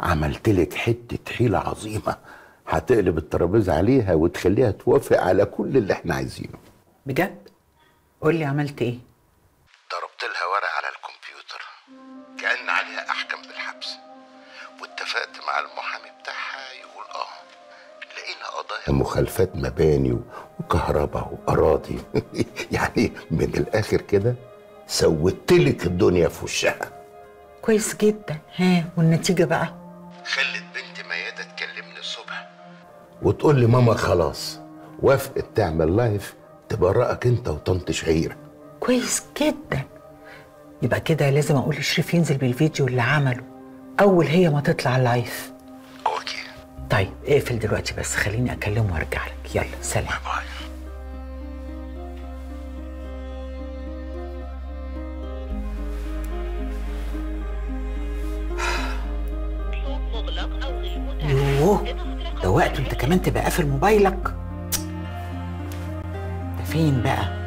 عملت لك حته حيله عظيمه هتقلب الترابيزه عليها وتخليها توافق على كل اللي احنا عايزينه بجد قول لي عملت ايه ضربت لها ورق على الكمبيوتر كأن عليها أحكم بالحبس واتفقت مع المحامي بتاعها يقول اه لقينا قضايا مخالفات مباني وكهرباء وأراضي يعني من الآخر كده سوتلك الدنيا في وشها كويس جدا ها والنتيجه بقى خلت بنت ميادة تكلمني الصبح وتقول لي ماما خلاص وافقت تعمل لايف تبرأك انت وطنط شهيره كويس جدا يبقى كده لازم اقول لشريف ينزل بالفيديو اللي عمله اول هي ما تطلع لايف اوكي طيب اقفل دلوقتي بس خليني اكلمه وارجع لك يلا سلام باي يوه ده وقت انت كمان تبقى قافل موبايلك ده فين بقى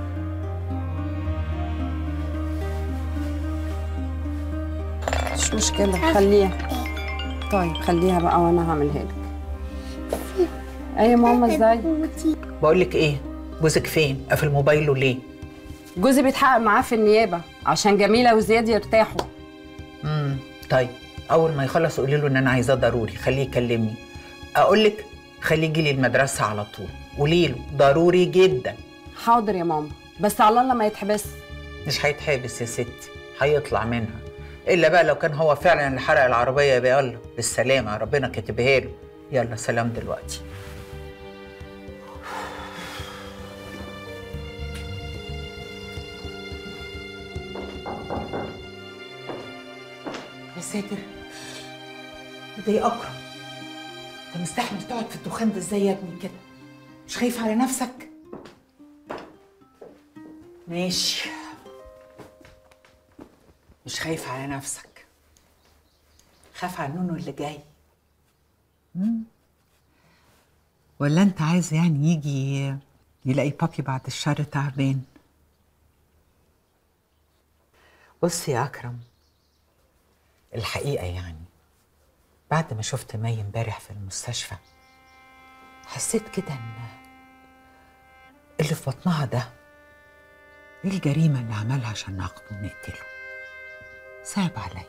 مش مشكلة خليها طيب خليها بقى وانا هعملها لك ايه يا ماما ازاي بقول لك ايه جوزك فين قافل موبايله ليه جوزي بيتحقق معاه في النيابة عشان جميلة وزياد يرتاحوا امم طيب اول ما يخلص قولي له ان انا عايزاه ضروري خليه يكلمني اقول لك خليه يجي لي المدرسه على طول قولي له ضروري جدا حاضر يا ماما بس على الله ما يتحبس مش هيتحبس يا ستي هيطلع منها الا بقى لو كان هو فعلا اللي حرق العربيه يبقى يلا بالسلامه ربنا كاتبها له يلا سلام دلوقتي يا ساتر ده يا اكرم انت مستحمل تقعد في الدخان ده ازاي يا ابني كده مش خايف على نفسك ماشي مش خايف على نفسك خاف على نونو اللي جاي مم. ولا انت عايز يعني يجي يلاقي بابي بعد الشر تعبان بص يا اكرم الحقيقه يعني بعد ما شفت مي امبارح في المستشفى حسيت كده ان اللي في بطنها ده ايه الجريمه اللي عملها عشان ناخده ونقتله صعب عليا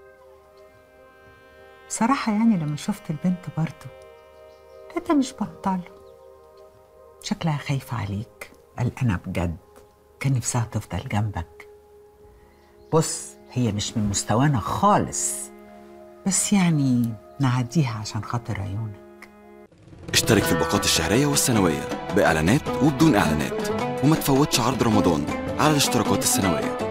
بصراحة يعني لما شفت البنت برضه لقيتها مش بطالة شكلها خايفة عليك قلقانة بجد كان نفسها تفضل جنبك بص هي مش من مستوانا خالص بس يعني نعديها عشان خاطر عيونك اشترك في الباقات الشهرية والسنوية بإعلانات وبدون إعلانات وما تفوتش عرض رمضان على الاشتراكات السنوية